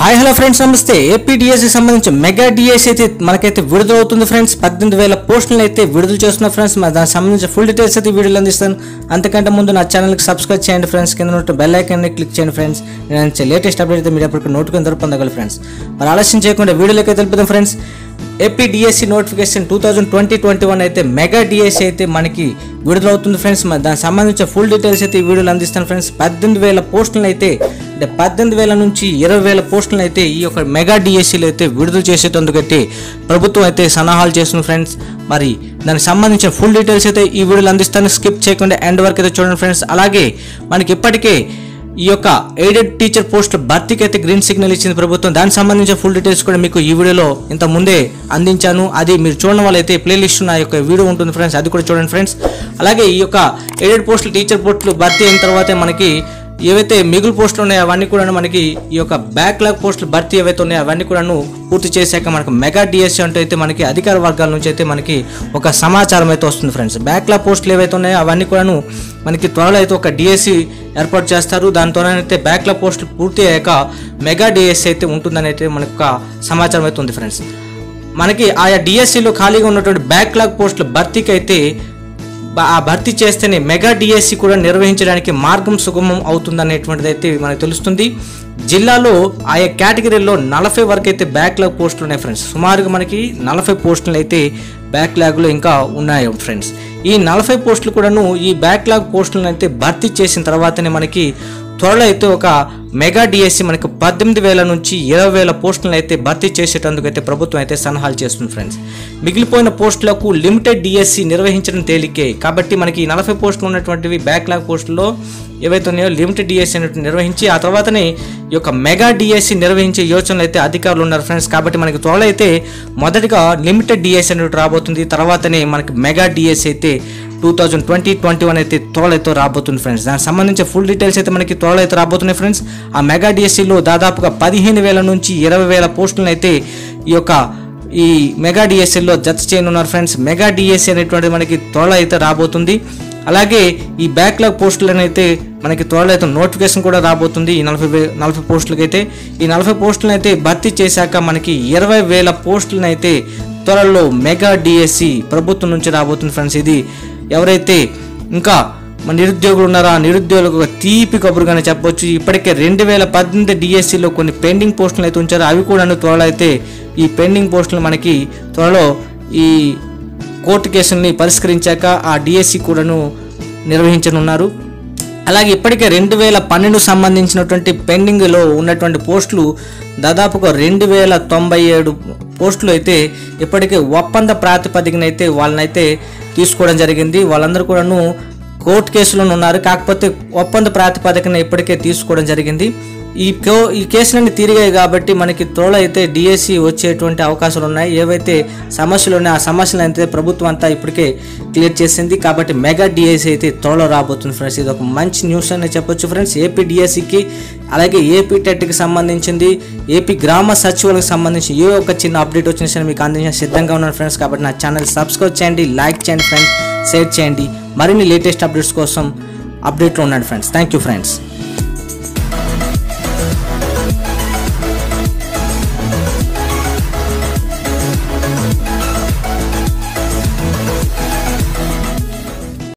hi hello friends నమస్తే ఏపీడిఎస్కి సంబంధించి mega DS అయితే మనకైతే విడుదల అవుతుంది ఫ్రెండ్స్ పద్దెనిమిది వేల పోస్టులను అయితే విడుదల చేస్తున్న ఫ్రెండ్స్ మరి దానికి సంబంధించి ఫుల్ డీటెయిల్స్ అయితే వీడియోలో అందిస్తాను అంతకంటే ముందు నా ఛానల్కి సబ్స్క్రైబ్ చేయండి ఫ్రెండ్స్ కింద ఉన్న బెల్ ఐకాన్ని క్లిక్ చేయండి ఫ్రెండ్స్ నేను లేటెస్ట్ అప్డేట్ అయితే మీరు అప్పటికి నోటుకొని దొరికి పొందగలరు ఫ్రెండ్స్ మరి ఆలస్యం చేయకుండా వీడియోలోకి అయితే తెలుపుదాం friends AP DSC notification two thousand twenty twenty one అయితే మెగా డిఎస్సి అయితే మనకి విడుదలవుతుంది ఫ్రెండ్స్ మరి దానికి సంబంధించిన ఫుల్ డీటెయిల్స్ అయితే ఈ వీడియోలో అందిస్తాను ఫ్రెండ్స్ పద్దెనిమిది వేల పోస్టులను అయితే అంటే పద్దెనిమిది వేల నుంచి ఇరవై వేల పోస్టులను అయితే ఈ యొక్క మెగా డిఎస్సీలు అయితే విడుదల చేసేటందుకు అయితే ప్రభుత్వం అయితే సన్నాహాలు చేస్తుంది ఫ్రెండ్స్ మరి దానికి సంబంధించిన ఫుల్ డీటెయిల్స్ అయితే ఈ వీడియోలో అందిస్తాను స్కిప్ చేయకుండా ఎండ్ వరకు అయితే చూడండి ఫ్రెండ్స్ అలాగే మనకి ఇప్పటికే ఈ యొక్క ఎయిడెడ్ టీచర్ పోస్ట్ భర్తీకి అయితే గ్రీన్ సిగ్నల్ ఇచ్చింది ప్రభుత్వం దానికి సంబంధించిన ఫుల్ డీటెయిల్స్ కూడా మీకు ఈ వీడియోలో ఇంత ముందే అందించాను అది మీరు చూడడం వల్ల అయితే ప్లేలిస్ట్ నా యొక్క వీడియో ఉంటుంది ఫ్రెండ్స్ అది కూడా చూడండి ఫ్రెండ్స్ అలాగే ఈ యొక్క ఎయిడెడ్ పోస్టులు టీచర్ పోస్టులు భర్తీ అయిన తర్వాతే మనకి ఏవైతే మిగులు పోస్టులు ఉన్నాయో అవన్నీ కూడా మనకి ఈ యొక్క బ్యాక్లాగ్ పోస్టులు భర్తీ ఏవైతే ఉన్నాయో అవన్నీ కూడాను పూర్తి చేశాక మనకు మెగా డిఎస్సీ అంటూ అయితే మనకి అధికార వర్గాల నుంచి అయితే మనకి ఒక సమాచారం అయితే వస్తుంది ఫ్రెండ్స్ బ్యాక్లాగ్ పోస్టులు ఏవైతే ఉన్నాయో అవన్నీ కూడాను మనకి త్వరలో అయితే ఒక డిఎస్సి ఏర్పాటు చేస్తారు దాంతోనైతే బ్యాక్లాగ్ పోస్టులు పూర్తి అయ్యాక మెగా డిఎస్సి అయితే ఉంటుందని అయితే మనకు ఒక సమాచారం అయితే ఉంది ఫ్రెండ్స్ మనకి ఆయా డిఎస్సిలో ఖాళీగా ఉన్నటువంటి బ్యాక్లాగ్ పోస్టుల భర్తీకి అయితే బ- ఆ భర్తీ చేస్తేనే మెగా డిఎస్సి కూడా నిర్వహించడానికి మార్గం సుగమం అవుతుందనేటువంటిది అయితే మనకు తెలుస్తుంది జిల్లాలో ఆయా కేటగిరీల్లో నలభై వరకు అయితే బ్యాక్లాగ్ పోస్టులు ఉన్నాయి ఫ్రెండ్స్ సుమారుగా మనకి నలభై పోస్టులు అయితే బ్యాక్లాగ్లో ఇంకా ఉన్నాయి ఫ్రెండ్స్ ఈ నలభై పోస్టులు కూడాను ఈ బ్యాక్లాగ్ పోస్టులను అయితే భర్తీ చేసిన తర్వాతనే మనకి త్వరలో అయితే ఒక మెగా డిఎస్సి మనకు పద్దెనిమిది వేల నుంచి ఇరవై వేల పోస్టులను అయితే భర్తీ చేసేటందుకు అయితే ప్రభుత్వం అయితే సన్నాహాలు చేస్తుంది ఫ్రెండ్స్ మిగిలిపోయిన పోస్టులకు లిమిటెడ్ డిఎస్సి నిర్వహించడం తేలికే కాబట్టి మనకి ఈ నలభై పోస్టులు ఉన్నటువంటివి బ్యాక్లాగ్ పోస్టుల్లో ఏవైతే ఉన్నాయో లిమిటెడ్ డిఎస్సి అనేటువంటి నిర్వహించి ఆ తర్వాతనే ఈ యొక్క మెగా డిఎస్సి నిర్వహించే యోచనలు అయితే అధికారులు ఉన్నారు ఫ్రెండ్స్ కాబట్టి మనకి త్వరలో అయితే మొదటిగా లిమిటెడ్ డిఎస్సి అనేటువంటి రాబోతుంది తర్వాతనే మనకి మెగా డిఎస్సి అయితే two thousand twenty twenty one అయితే త్వరలో అయితే రాబోతుంది ఫ్రెండ్స్ దానికి సంబంధించిన ఫుల్ డీటెయిల్స్ అయితే మనకి త్వరలో అయితే రాబోతున్నాయి ఫ్రెండ్స్ ఆ మెగా డిఎస్సిలో దాదాపుగా పదిహేను వేల నుంచి ఇరవై వేల పోస్టులను అయితే ఈ యొక్క ఈ మెగా డిఎస్సిలో జత చేయనున్నారు ఫ్రెండ్స్ మెగా డిఎస్సి అనేటువంటిది మనకి త్వరలో అయితే రాబోతుంది అలాగే ఈ బ్యాక్లాగ్ పోస్టులను అయితే మనకి త్వరలో అయితే నోటిఫికేషన్ కూడా రాబోతుంది ఈ నలభై వే నలభై పోస్టులకి అయితే ఈ నలభై పోస్టులను అయితే భర్తీ చేశాక మనకి ఇరవై వేల పోస్టులను అయితే త్వరలో మెగా డిఎస్సి ప్రభుత్వం నుంచి రాబోతుంది ఫ్రెండ్స్ ఇది ఎవరైతే ఇంకా మన నిరుద్యోగులు ఉన్నారో ఆ నిరుద్యోగులకు ఒక తీపి కబురుగానే చెప్పొచ్చు ఇప్పటికే రెండు వేల పద్దెనిమిది డిఎస్సిలో కొన్ని పెండింగ్ పోస్టులు అయితే ఉంచారు అవి కూడా త్వరలో అయితే ఈ పెండింగ్ పోస్టులు మనకి త్వరలో ఈ కోర్టు కేసుల్ని పరిష్కరించాక ఆ డిఎస్సి కూడాను నిర్వహించనున్నారు అలాగే ఇప్పటికే రెండు వేల పన్నెండు సంబంధించినటువంటి పెండింగ్లో ఉన్నటువంటి పోస్టులు దాదాపుగా రెండు వేల తొంభై ఏడు పోస్టులు అయితే ఇప్పటికే ఒప్పంద ప్రాతిపదికన అయితే వాళ్ళనైతే తీసుకోవడం జరిగింది వాళ్ళందరూ కూడాను కోర్టు కేసులో ఉన్నారు కాకపోతే ఒప్పంద ప్రాతిపదికన ఇప్పటికే తీసుకోవడం జరిగింది ఈ కో ఈ కేసులన్నీ తిరిగాయి కాబట్టి మనకి త్వరలో అయితే డిఎస్సి వచ్చేటువంటి అవకాశాలు ఉన్నాయి ఏవైతే సమస్యలు ఉన్నాయో ఆ సమస్యలు అయితే ప్రభుత్వం అంతా ఇప్పటికే క్లియర్ చేసింది కాబట్టి మెగా డిఎస్సి అయితే త్వరలో రాబోతుంది ఫ్రెండ్స్ ఇది ఒక మంచి న్యూస్ అని చెప్పొచ్చు ఫ్రెండ్స్ ఏపీ డిఎస్సికి అలాగే ఏపీ టెట్కి సంబంధించింది ఏపీ గ్రామ సచివాలకు సంబంధించి ఏ ఒక చిన్న అప్డేట్ వచ్చిన సరే మీకు అందించిన సిద్ధంగా ఉన్నాను ఫ్రెండ్స్ కాబట్టి నా ఛానల్ సబ్స్క్రైబ్ చేయండి లైక్ చేయండి ఫ్రెండ్స్ షేర్ చేయండి మరిన్ని లేటెస్ట్ అప్డేట్స్ కోసం అప్డేట్లో ఉండండి ఫ్రెండ్స్ థ్యాంక్ యూ ఫ్రెండ్స్